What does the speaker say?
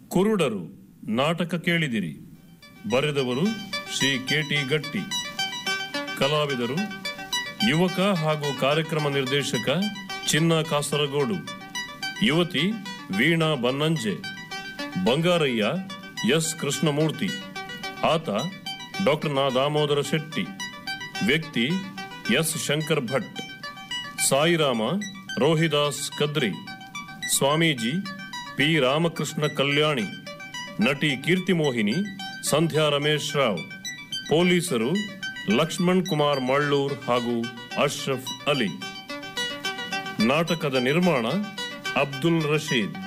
ಕುರುಡರು ನಾಟಕ ಕೇಳಿದಿರಿ ಬರೆದವರು ಶ್ರೀ ಕೆಟಿ ಗಟ್ಟಿ ಕಲಾವಿದರು ಯುವಕ ಹಾಗೂ ಕಾರ್ಯಕ್ರಮ ನಿರ್ದೇಶಕ ಚಿನ್ನ ಕಾಸರಗೋಡು ಯುವತಿ ವೀಣಾ ಬನ್ನಂಜೆ ಬಂಗಾರಯ್ಯ ಎಸ್ ಕೃಷ್ಣಮೂರ್ತಿ ಆತ ಡಾಕ್ಟರ್ ನಾ ದಾಮೋದರ ಶೆಟ್ಟಿ ವ್ಯಕ್ತಿ ಎಸ್ ಶಂಕರ್ ಭಟ್ ಸಾಯಿರಾಮ ರೋಹಿದಾಸ್ ಕದ್ರಿ ಸ್ವಾಮೀಜಿ ಪಿ ರಾಮಕೃಷ್ಣ ಕಲ್ಯಾಣಿ ನಟಿ ಕೀರ್ತಿ ಮೋಹಿನಿ ಸಂಧ್ಯಾ ರಮೇಶ್ ರಾವ್ ಪೊಲೀಸರು ಲಕ್ಷ್ಮಣ್ ಕುಮಾರ್ ಮಳ್ಳೂರ್ ಹಾಗೂ ಅಶ್ರಫ್ ಅಲಿ ನಾಟಕದ ನಿರ್ಮಾಣ ಅಬ್ದುಲ್ ರಶೀದ್